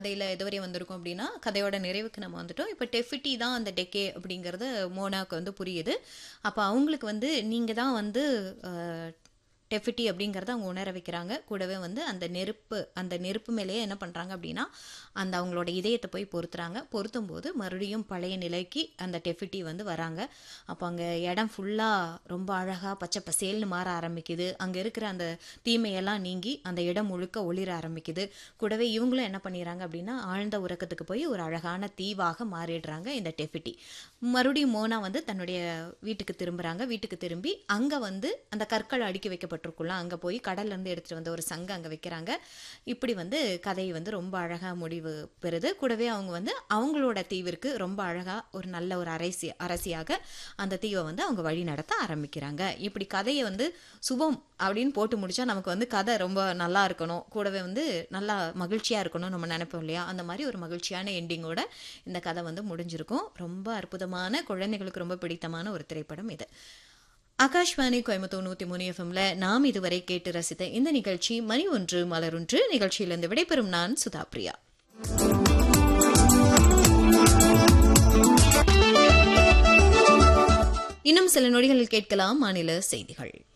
கதையில் எதுவரை வந்திருக்கோம் அப்படின்னா கதையோட நிறைவுக்கு நம்ம வந்துட்டோம் இப்போ டெஃபிட்டி தான் அந்த டெக்கே அப்படிங்கிறது மோனாவுக்கு வந்து புரியுது அப்போ அவங்களுக்கு வந்து நீங்கள் தான் வந்து அஹ், டெஃபிட்டி அப்படிங்கிறத அவங்க உணர வைக்கிறாங்க கூடவே வந்து அந்த நெருப்பு அந்த நெருப்பு மேலேயே என்ன பண்ணுறாங்க அப்படின்னா அந்த அவங்களோட இதயத்தை போய் பொருத்துறாங்க பொருத்தும் போது மறுபடியும் பழைய நிலைக்கு அந்த டெஃபிட்டி வந்து வராங்க அப்போ அங்கே இடம் ஃபுல்லாக ரொம்ப அழகாக பச்சை பசேல்னு மாற ஆரம்பிக்குது அங்கே இருக்கிற அந்த தீமையெல்லாம் நீங்கி அந்த இடம் முழுக்க ஒளிர ஆரம்பிக்குது கூடவே இவங்களும் என்ன பண்ணிடுறாங்க அப்படின்னா ஆழ்ந்த உறக்கத்துக்கு போய் ஒரு அழகான தீவாக மாறிடுறாங்க இந்த டெஃபிட்டி மறுபடியும் மோனா வந்து தன்னுடைய வீட்டுக்கு திரும்புகிறாங்க வீட்டுக்கு திரும்பி அங்கே வந்து அந்த கற்கள் அடுக்கி வைக்கப்பட்டிருக்குள்ள அங்கே போய் கடல்ல இருந்து எடுத்துகிட்டு வந்த ஒரு சங்கு அங்கே வைக்கிறாங்க இப்படி வந்து கதை வந்து ரொம்ப அழகாக முடிவு பெறுது கூடவே அவங்க வந்து அவங்களோட தீவிற்கு ரொம்ப அழகாக ஒரு நல்ல ஒரு அரசி அரசியாக அந்த தீவை வந்து அவங்க வழி நடத்த ஆரம்பிக்கிறாங்க இப்படி கதையை வந்து சுபம் அப்படின்னு போட்டு முடிச்சா நமக்கு வந்து கதை ரொம்ப நல்லா இருக்கணும் கூடவே வந்து நல்லா மகிழ்ச்சியாக இருக்கணும் நம்ம நினைப்போம் இல்லையா அந்த மாதிரி ஒரு மகிழ்ச்சியான எண்டிங்கோட இந்த கதை வந்து முடிஞ்சிருக்கும் ரொம்ப அற்புதமான குழந்தைகளுக்கு ரொம்ப பிடித்தமான ஒரு திரைப்படம் இது ஆகாஷ்வாணி கோயம்புத்தூர் நூத்தி மூணு எஃப்எம்ல நாம் இதுவரை கேட்டு ரசித்த இந்த நிகழ்ச்சி மணி ஒன்று மலரொன்று நிகழ்ச்சியிலிருந்து விடைபெறும் நான் சுதா பிரியா இன்னும் சில நொடிகளில் கேட்கலாம் மாநில செய்திகள்